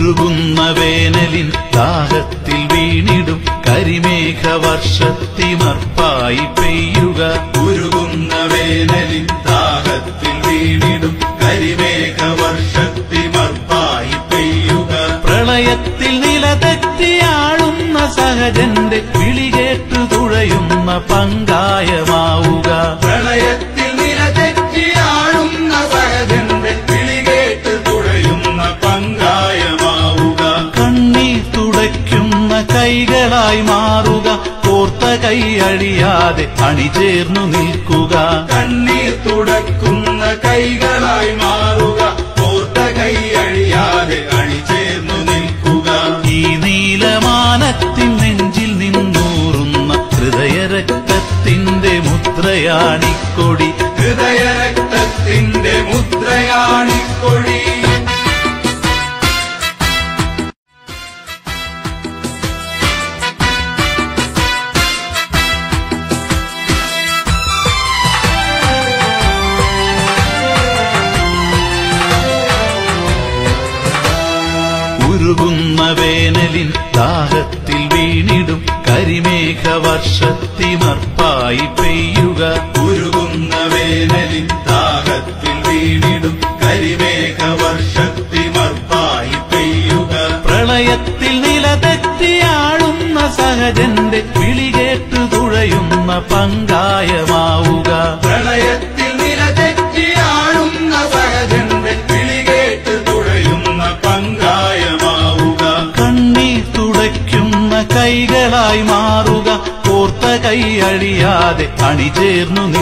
ഉരുകുന്ന വേനലിൻ ദാഹത്തിൽ വീണിടും കരിമേഘ വർഷത്തിമർപ്പായി പെയ്യുക ഉരുകുന്ന വേനലിൻ ദാഹത്തിൽ വീണിടും കരിമേഘ വർഷത്തിമർപ്പായി പെയ്യുക പ്രളയത്തിൽ നിലതെറ്റിയാടുന്ന സഹജന്റെ വിളികേറ്റു തുഴയുന്ന പങ്കായമാവുക പ്രളയത്തിൽ നിലതെറ്റിയാടുന്ന സഹജന്റെ വിളികേട്ട് തുഴയുന്ന പങ്കായമാവുക കണ്ണീർ തുടയ്ക്കുന്ന കൈകളായി മാറുക കോർത്ത കൈ അഴിയാതെ അണിചേർന്നു നിൽക്കുക കണ്ണീർ തുടക്കുന്ന കൈകളായി മാറുക കോർത്ത കൈ അഴിയാതെ അണിചേർന്നു നിൽക്കുക ഈ നീലമാനത്തിൻ നെഞ്ചിൽ നിന്നൂറുന്ന ഹൃദയരക്തത്തിന്റെ മുദ്രയാണിക്കൊടി ഹൃദയരക്തത്തിന്റെ മുദ്രയാണിക്കൊഴി ഉരുകുന്ന വേനലിൻ ദാഹത്തിൽ വീണിടും കരിമേഘ വർഷത്തിമർപ്പായി പെയ്യുക ഉരുകുന്ന വേനലിൻ ദാഹത്തിൽ വീണിടും കരിമേഘ വർഷത്തിമർപ്പായി പെയ്യുക പ്രളയത്തിൽ നിലതെറ്റിയാടുന്ന സഹജന്റെ വിളികേറ്റു തുഴയുന്ന പങ്കായമാവുക പ്രളയത്തിൽ നിലതെറ്റിയാടുന്ന സഹജന്റെ വിളികേട്ട് തുഴയുന്ന പങ്കായമാവുക കണ്ണീർ തുടയ്ക്കുന്ന കൈകളായി മാറുക കോർത്ത കൈ അഴിയാതെ അണിചേർന്നു